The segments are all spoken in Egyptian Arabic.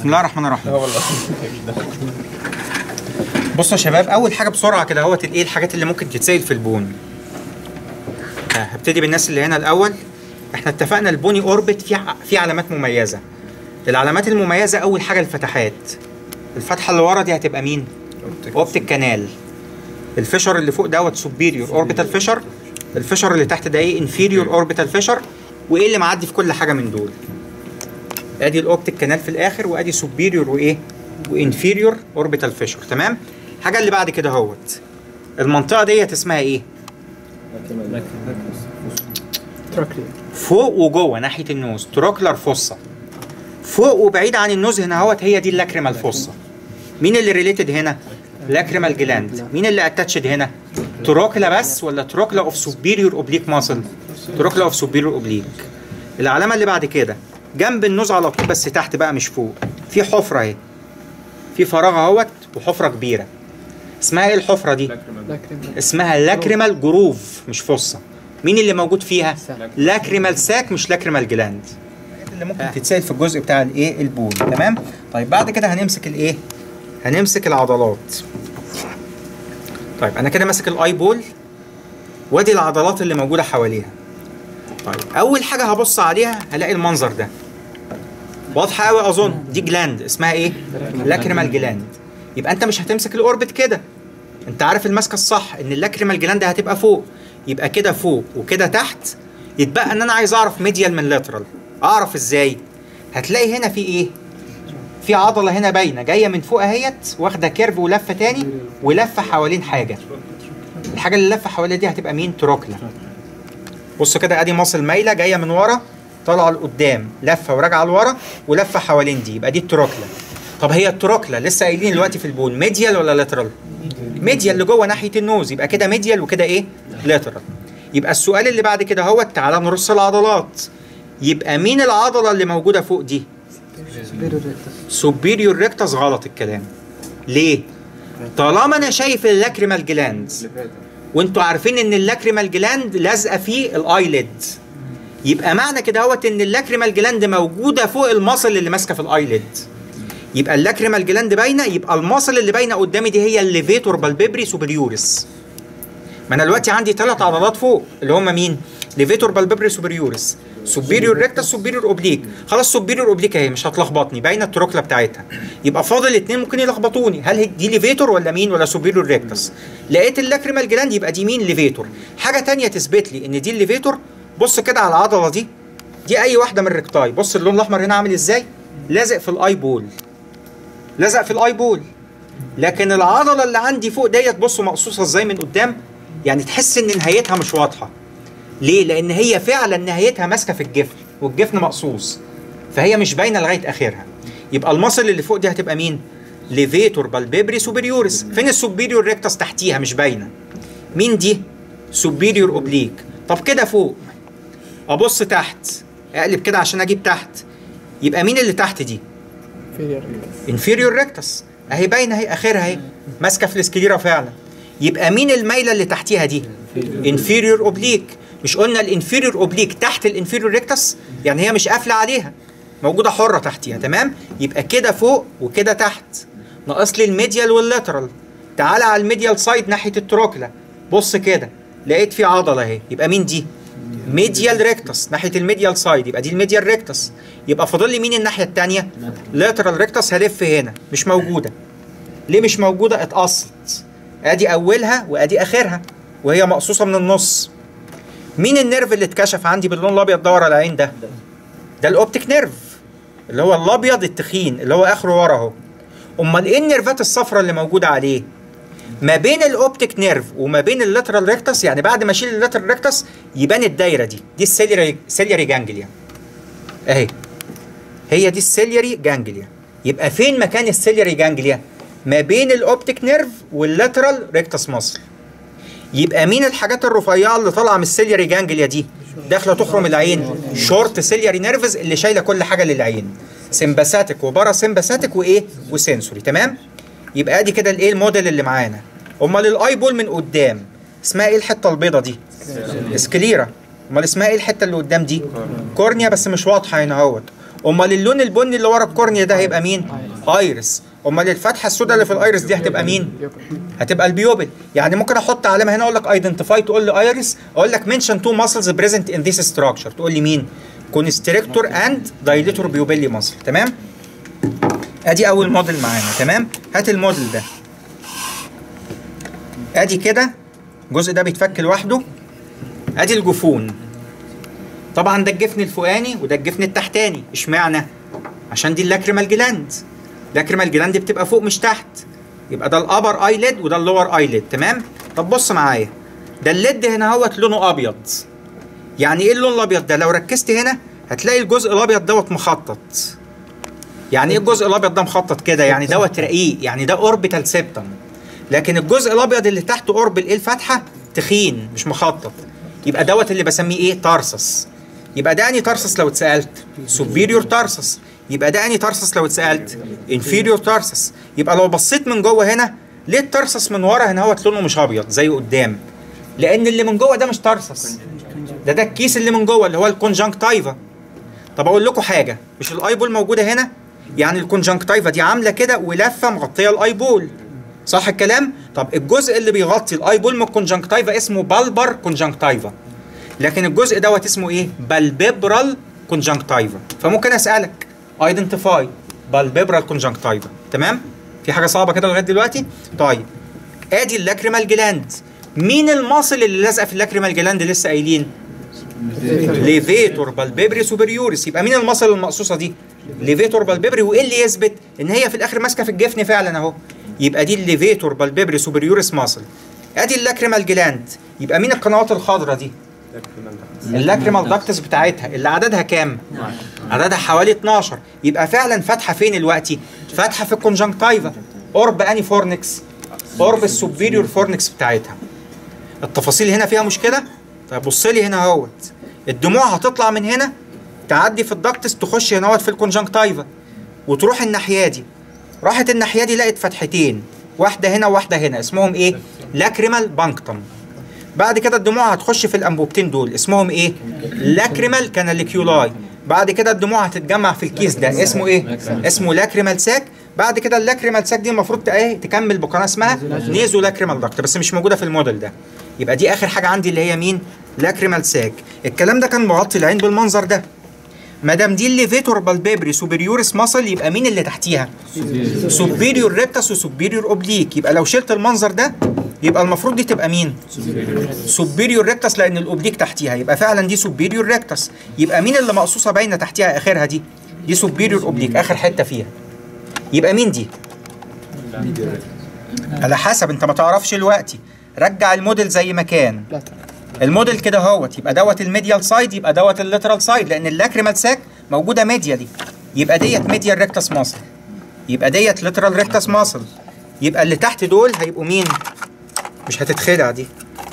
بسم الله الرحمن الرحيم اه والله بصوا يا شباب اول حاجه بسرعه كده اهوت الايه الحاجات اللي ممكن تتسال في البون آه، هبتدي بالناس اللي هنا الاول احنا اتفقنا البوني اوربت فيه ع- فيه علامات مميزه العلامات المميزه اول حاجه الفتحات الفتحه اللي ورا دي هتبقى مين اوبتيك كانال الفشر اللي فوق دوت سوبيريور اوربيتال فيشر الفشر اللي تحت ده ايه انفيريور اوربيتال فيشر وايه اللي معدي في كل حاجه من دول ادي الاوبتيك كانال في الاخر وادي سوبيريور وايه وانفيريور اوربيتال فيشر تمام الحاجه اللي بعد كده اهوت المنطقه ديت اسمها ايه تراكلي فوق وجوه ناحيه النوز تروكلر فوسا فوق وبعيد عن النوز هنا اهوت هي دي اللاكريمال فوسا مين اللي ريليتد هنا لاكريمال جلاند مين اللي اتاتشد هنا تروكلا بس ولا تروكلا اوف سوبيريور اوبليك ماسل تروكلا اوف سوبيريور اوبليك العلامه اللي بعد كده جنب النوز على طول بس تحت بقى مش فوق في حفره اهي في فراغ اهوت وحفره كبيره اسمها ايه الحفره دي لاكريمال اسمها لاكريمال جروف مش فصة مين اللي موجود فيها ساك. لاكريمال ساك مش لاكريمال جلاند اللي ممكن تتسال في الجزء بتاع الايه البول تمام طيب بعد كده هنمسك الايه هنمسك العضلات طيب انا كده ماسك الاي بول وادي العضلات اللي موجوده حواليها طيب اول حاجه هبص عليها هلاقي المنظر ده واضحه قوي اظن دي جلاند اسمها ايه لاكريمال جلاند يبقى انت مش هتمسك الاوربت كده انت عارف الماسكه الصح ان اللاكريمال جلاند هتبقى فوق يبقى كده فوق وكده تحت يتبقى ان انا عايز اعرف ميديال من لاترال اعرف ازاي هتلاقي هنا في ايه في عضله هنا باينه جايه من فوق اهيت واخده كيرف ولفه تاني ولفه حوالين حاجه الحاجه اللي لفه حوالين دي هتبقى مين تروكلا بص كده ادي مصل مايله جايه من ورا طالعه لقدام لفه وراجعه لورا ولفه حوالين دي يبقى دي التروكلا طب هي التروكلا لسه قايلين دلوقتي في البون ميديال ولا لاترال ميديال اللي جوه ناحيه النوز يبقى كده ميديال وكده ايه لاترال يبقى السؤال اللي بعد كده هو تعالى نرص العضلات يبقى مين العضله اللي موجوده فوق دي سوبيريور ريكتس غلط الكلام ليه طالما انا شايف اللاكريمال جلاند وانتوا عارفين ان اللاكريمال جلاند لازقه في الايليد يبقى معنى كده هوت ان اللاكريمال جلاند موجوده فوق المصل اللي ماسكه في الايليد يبقى اللاكريمال جلاند باينه يبقى المصل اللي باينه قدامي دي هي الليفيتور بالبيبري سوبريوريس ما انا دلوقتي عندي ثلاث عضلات فوق اللي هم مين ليفيتور بالبيبري سوبريوريس سوبيريور ريكتس سوبيريور اوبليك خلاص سوبيريور اوبليك اهي مش هتلخبطني باينه التروكلا بتاعتها يبقى فاضل اتنين ممكن يلخبطوني هل هي- دي ليفيتور ولا مين ولا سوبيريور ريكتس لقيت اللاكريمال جلاند يبقى دي مين ليفيتور حاجه تانية تثبت لي ان دي الليفيتور بص كده على العضله دي دي اي واحده من الريكتاي بص اللون الاحمر هنا عامل ازاي لازق في الاي بول لزق في الاي بول لكن العضله اللي عندي فوق ديت بصوا مقصوصه ازاي من قدام يعني تحس ان نهايتها مش واضحه ليه لان هي فعلا نهايتها ماسكه في الجفن والجفن مقصوص فهي مش باينه لغايه اخرها يبقى المصل اللي فوق دي هتبقى مين ليفيتور بالبيبري سوبريوريس فين السوبيريور ريكتس تحتيها مش باينه مين دي سوبيريور اوبليك طب كده فوق ابص تحت اقلب كده عشان اجيب تحت يبقى مين اللي تحت دي انفيريور ريكتس اهي باينه اهي اخرها اهي ماسكه في الاسكليرا فعلا يبقى مين المايله اللي تحتيها دي انفيريور اوبليك مش قلنا الانفيريور اوبليك تحت الانفيريور ريكتس يعني هي مش قافله عليها موجوده حره تحتيها تمام يبقى كده فوق وكده تحت ناقص لي الميديال واللاترال تعالى على الميديال سايد ناحيه التروكلا بص كده لقيت في عضله اهي يبقى مين دي ميديال ريكتس ناحيه الميديال سايد يبقى دي الميديال ريكتس يبقى فاضل لي مين الناحيه الثانيه لاترال ريكتس هلف هنا مش موجوده ليه مش موجوده اتقصت ادي اولها وادي اخرها وهي مقصوصه من النص مين النيرف اللي اتكشف عندي باللون الابيض ده ورا العين ده ده الاوبتيك نيرف اللي هو الابيض التخين اللي هو اخره ورا اهو امال ايه النيرفات الصفراء اللي موجوده عليه ما بين الاوبتيك نيرف وما بين اللاترال ريكتس يعني بعد ما اشيل اللاترال ريكتس يبان الدايره دي دي السيلياري سيلياري جانجليا اهي هي دي السيلياري جانجليا يبقى فين مكان السيلياري جانجليا ما بين الاوبتيك نيرف واللاترال ريكتس مصر يبقى مين الحاجات الرفيعه اللي طالعه من السيلياري جانجليا دي داخله تخرم العين شورت سيلياري نيرفز اللي شايله كل حاجه للعين سمباثيك وبارا سمباثيك وايه وسنسوري تمام يبقى ادي كده الايه الموديل اللي معانا امال الاي بول من قدام اسمها ايه الحته البيضه دي اسكليرا امال اسمها ايه الحته اللي قدام دي كورنيا بس مش واضحه هنا اهوت امال اللون البني اللي ورا الكورنيا ده هيبقى مين ايرس امال الفتحه السوداء اللي في الايرس دي هتبقى مين هتبقى البيوبل يعني ممكن احط علامه هنا اقول لك ايدنتيفاي تقول لي ايرس اقول لك منشن تو ماسلز بريزنت ان ذيس ستراكشر تقول لي مين كونستريكتور اند دايليتور بيوبيلي ماسل تمام ادي اول موديل معانا تمام هات الموديل ده ادي كده الجزء ده بيتفك لوحده ادي الجفون طبعا ده الجفن الفوقاني وده الجفن التحتاني اشمعنى عشان دي اللاكريمال جلاند اللاكريمال جلاند بتبقى فوق مش تحت يبقى ده الابر ايليد وده اللور ايليد تمام طب بص معايا ده الليد هنا اهوت لونه ابيض يعني ايه اللون الابيض ده لو ركزت هنا هتلاقي الجزء الابيض دوت مخطط يعني ايه الجزء الابيض ده مخطط كده يعني دوت رقيق يعني ده اوربيتال سيبتم لكن الجزء الابيض اللي تحت اوربل ايه الفتحه تخين مش مخطط يبقى دوت اللي بسميه ايه تارسس يبقى ده اني تارسس لو اتسالت سوبيريور تارسس يبقى ده اني تارسس لو اتسالت انفيريور تارسس يبقى لو بصيت من جوه هنا ليه التارسس من ورا هنا هو لونه مش ابيض زي قدام لان اللي من جوه ده مش تارسس ده ده الكيس اللي من جوه اللي هو الكونجنكتايفا طب اقول لكم حاجه مش الايبول موجوده هنا يعني الكونجنكتايفا دي عامله كده ولفه مغطيه الايبول صح الكلام طب الجزء اللي بيغطي الايبول من الكونجنكتايفا اسمه بالبر كونجنكتايفا لكن الجزء دوت اسمه ايه بالبيبرال كونجنكتايفا فممكن اسالك ايدنتيفاي بالبيبرال كونجنكتايفا تمام في حاجه صعبه كده لغايه دلوقتي طيب ادي اللاكريمال جلاند مين الماصل اللي لازقه في اللاكريمال جلاند لسه قايلين ليفيتور بالبيبري سوبريوريس يبقى مين المصل المقصوصه دي ليفيتور بالبيبري وايه اللي يثبت ان هي في الاخر ماسكه في الجفن فعلا اهو يبقى دي الليفيتور بالبيبري سوبريوريس ماسل ادي اللاكريمال جلاند يبقى مين القنوات الخضراء دي اللاكريمال داكتس بتاعتها اللي عددها كام عددها حوالي 12 يبقى فعلا فاتحه فين دلوقتي فاتحه في الكونجنكتايفا قرب اني فورنكس قرب السوبيريور فورنكس بتاعتها التفاصيل هنا فيها مشكله طيب بص لي هنا اهوت الدموع هتطلع من هنا تعدي في الدكتس تخش هنا اهوت في الكونجنكتايفا وتروح الناحيه دي راحت الناحيه دي لقت فتحتين واحده هنا وواحده هنا اسمهم ايه لاكريمال بانكتم بعد كده الدموع هتخش في الانبوبتين دول اسمهم ايه لاكريمال كاناليكيولاي بعد كده الدموع هتتجمع في الكيس ده اسمه ايه اسمه لاكريمال ساك بعد كده اللاكريمال ساك دي المفروض ايه تكمل بقناه اسمها نيزو لاكريمال داكت بس مش موجوده في الموديل ده يبقى دي اخر حاجه عندي اللي هي مين لاكريمال ساك الكلام ده كان مغطي العين بالمنظر ده ما دام دي الليفيتور بالبيبري سوبريوريس ماسل يبقى مين اللي تحتيها سوبيريور ريكتس وسوبيريور اوبليك يبقى لو شلت المنظر ده يبقى المفروض دي تبقى مين سوبيريور ريكتس لان الاوبليك تحتيها يبقى فعلا دي سوبيريور ريكتس يبقى مين اللي مقصوصه باينه تحتيها اخرها دي دي سوبيريور اوبليك اخر حته فيها يبقى مين دي على حسب انت ما تعرفش دلوقتي رجع الموديل زي ما كان لا ترى الموديل كده اهوت يبقى دوت الميديال سايد يبقى دوت الليترال سايد لان اللاكريمال ساك موجوده ميديالي يبقى ديت ميديال ريكتس ماسل يبقى ديت ليترال ريكتس ماسل يبقى اللي تحت دول هيبقوا مين مش هتتخدع دي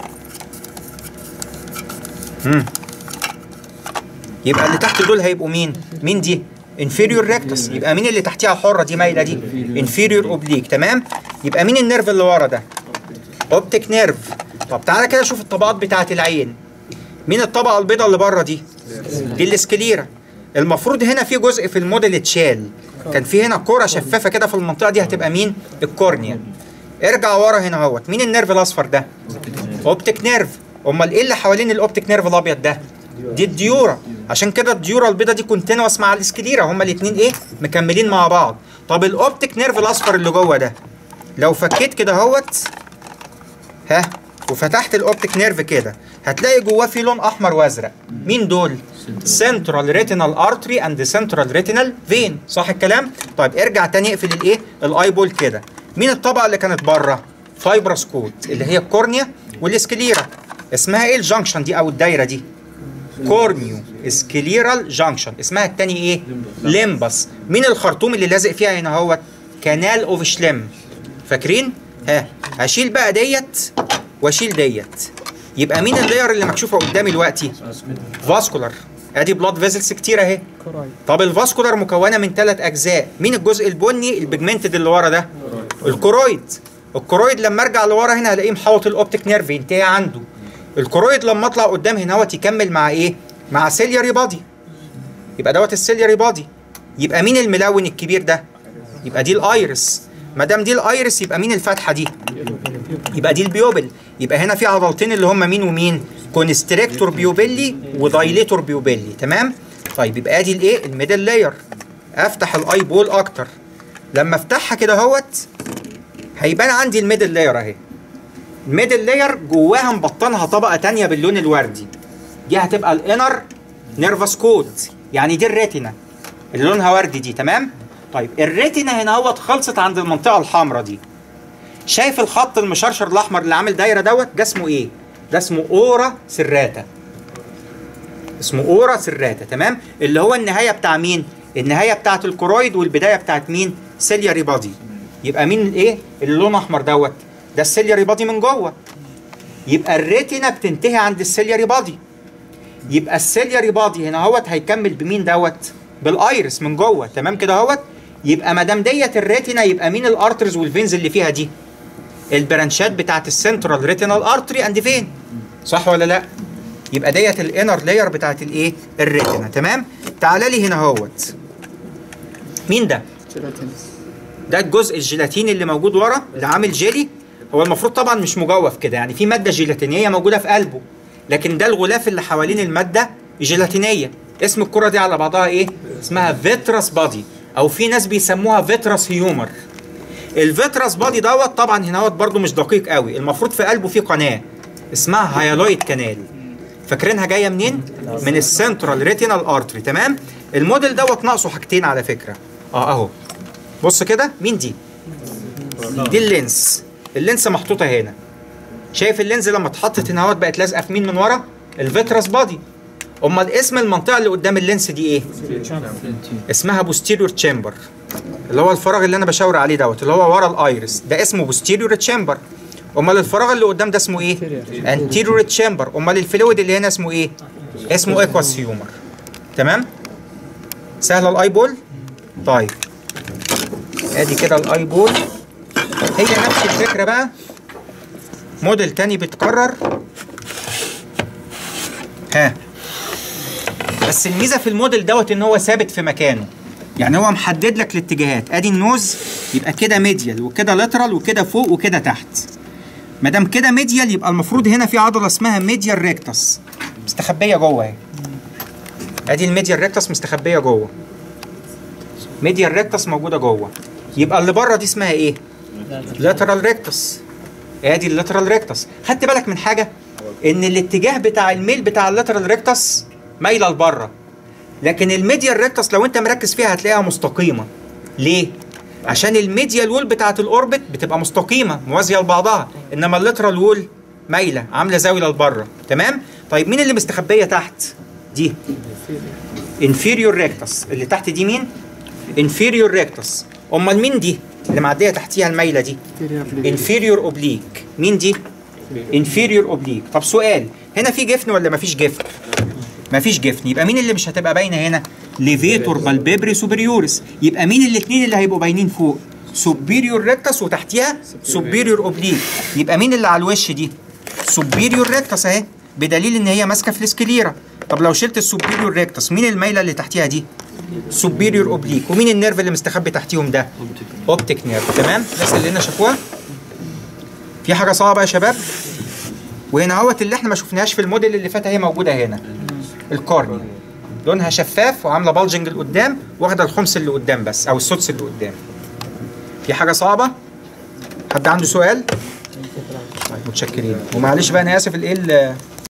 مم. يبقى اللي تحت دول هيبقوا مين مين دي انفيريور ريكتس يبقى مين اللي تحتيها حره دي مايله دي انفيريور اوبليك تمام يبقى مين النيرف اللي ورا ده اوبتيك نيرف طب تعالى كده شوف الطبقات بتاعه العين مين الطبقه البيضاء اللي بره دي دي الاسكليرا المفروض هنا في جزء في الموديل اتشال كان في هنا كوره شفافه كده في المنطقه دي هتبقى مين الكورنيا ارجع ورا هنا اهوت مين النيرف الاصفر ده اوبتيك نيرف امال ايه اللي حوالين الاوبتيك نيرف الابيض ده دي الديورا عشان كده الديورا البيضاء دي كونتينوس مع الاسكليرا هما الاثنين ايه مكملين مع بعض طب الاوبتيك نيرف الاصفر اللي جوه ده لو فكيت كده اهوت ها وفتحت الاوبتيك نيرف كده هتلاقي جواه في لون احمر وازرق مين دول سنترال ريتينال ارتري اند سنترال ريتينال فين صح الكلام طيب ارجع تاني اقفل الايه الاي بول كده مين الطبقه اللي كانت بره فايبرس كوت اللي هي الكورنيا والاسكليرا اسمها ايه الجنكشن دي او الدايره دي كورنيو اسكليرال جانكشن اسمها التاني ايه ليمبس مين الخرطوم اللي لازق فيها هنا اهوت كانال اوف شليم فاكرين ها هشيل بقى ديت واشيل ديت يبقى مين اللاير اللي مكشوفه قدامي دلوقتي فاسكولار ادي بلاد فيزلز كتير اهي كوراي طب الفاسكولار مكونه من ثلاث اجزاء مين الجزء البني البيجمنتد اللي ورا ده الكرويد الكرويد لما ارجع لورا هنا هلاقيه محوط الاوبتيك نيرف ينتهي عنده الكرويد لما اطلع قدام هنا هوت يكمل مع ايه مع سيلياري بادي يبقى دوت السيلياري بادي يبقى مين الملون الكبير ده يبقى دي الايرس ما دام دي الايرس يبقى مين الفتحه دي يبقى دي البيوبل يبقى هنا في عضلتين اللي هم مين ومين كونستريكتور بيوبيلي ودايليتور بيوبيلي تمام طيب يبقى ادي الايه الميدل لاير افتح الاي بول اكتر لما افتحها كده اهوت هيبان عندي الميدل لاير اهي الميدل لاير جواها مبطنها طبقه تانية باللون الوردي دي هتبقى الانر نيرفس كود يعني دي الريتنا اللي لونها وردي دي تمام طيب الريتنا هنا اهوت خلصت عند المنطقه الحمراء دي شايف الخط المشرشر الاحمر اللي عامل دايره دوت ده اسمه ايه ده اسمه اورا سراتا اسمه اورا سراتا تمام اللي هو النهايه بتاع مين النهايه بتاعت الكرويد والبدايه بتاعت مين سيلياري بادي يبقى مين ايه اللي لونه احمر دوت ده السيلياري بادي من جوه يبقى الريتنا بتنتهي عند السيلياري بادي يبقى السيلياري بادي هنا اهوت هيكمل بمين دوت بالايرس من جوه تمام كده اهوت يبقى ما دام ديت الريتنا يبقى مين الارترز والفينز اللي فيها دي البرانشات بتاعت السنترال ريتينال ارتري اند فين صح ولا لا يبقى ديت الانر لاير بتاعت الايه الريتنا تمام تعالى لي هنا اهوت مين ده جيلاتينس ده الجزء الجيلاتيني اللي موجود ورا اللي عامل جيلي هو المفروض طبعا مش مجوف كده يعني في ماده جيلاتينيه موجوده في قلبه لكن ده الغلاف اللي حوالين الماده جيلاتينيه اسم الكره دي على بعضها ايه اسمها فيترس بادي او في ناس بيسموها فيترس هيومر الفيترس بادي دوت طبعا هنا هوت برده مش دقيق قوي المفروض في قلبه في قناه اسمها هايلويد كانال فاكرينها جايه منين من السنترال ريتينال ارتري تمام الموديل دوت ناقصه حاجتين على فكره اه اهو بص كده مين دي دي اللينس اللينس محطوطه هنا شايف اللينز لما اتحطت هنا اهوت بقت لازقه في مين من ورا الفيترس بادي امال اسم المنطقه اللي قدام اللينس دي ايه اسمها بوستيريور تشامبر اللي هو الفراغ اللي انا بشاور عليه دوت اللي هو ورا الايرس ده اسمه بوستيريور تشامبر امال الفراغ اللي قدام ده اسمه ايه انتيريور تشامبر امال الفلويد اللي هنا اسمه ايه اسمه ايكواس هيومر تمام سهله الاي بول طيب ادي كده الاي بول هي نفس الفكره بقى موديل تاني بيتكرر ها بس الميزه في الموديل دوت ان هو ثابت في مكانه يعني هو محدد لك الاتجاهات ادي النوز يبقى كده ميديال وكده لاترال وكده فوق وكده تحت ما دام كده ميديال يبقى المفروض هنا في عضله اسمها ميديال ريكتس مستخبيه جوه اهي ادي الميديال ريكتس مستخبيه جوه ميديال ريكتس موجوده جوه يبقى اللي بره دي اسمها ايه لاترال ريكتس ادي اللاترال ريكتس خدت بالك من حاجه ان الاتجاه بتاع الميل بتاع اللاترال ريكتس مايله لبره لكن الميديال ريكتس لو انت مركز فيها هتلاقيها مستقيمه ليه عشان الميديال وول بتاعت الاوربت بتبقى مستقيمه موازيه لبعضها انما اللاترال وول مايله عامله زاويه لبره تمام طيب مين اللي مستخبيه تحت دي انفيريور ريكتس اللي تحت دي مين انفيريور ريكتس امال مين دي اللي معديه تحتيها المايله دي انفيريور اوبليك مين دي انفيريور اوبليك طب سؤال هنا في جفن ولا مفيش جفن مفيش جفن يبقى مين اللي مش هتبقى باينه هنا ليفيتور بالبيبري سوبريورس يبقى مين الاثنين اللي هيبقوا باينين فوق سوبيريور ريكتس وتحتيها سوبيريور اوبليك يبقى مين اللي على الوش دي سوبيريور ريكتس اهي بدليل ان هي ماسكه في السكليرا طب لو شلت السوبيريور ريكتس مين المايله اللي تحتيها دي سوبيريور اوبليك ومين النيرف اللي مستخبي تحتيهم ده اوبتيك نيرف تمام الناس اللي هنا شافوها في حاجه صعبه يا شباب وهنا اهوت اللي احنا ما شفناهاش في الموديل اللي فات هي موجوده هنا الكورنيا لونها شفاف وعامله بالجنج لقدام واخده الخمس اللي قدام بس او السدس اللي قدام في حاجه صعبه حد عنده سؤال طيب متشكرين ومعلش بقى انا اسف الايه ال-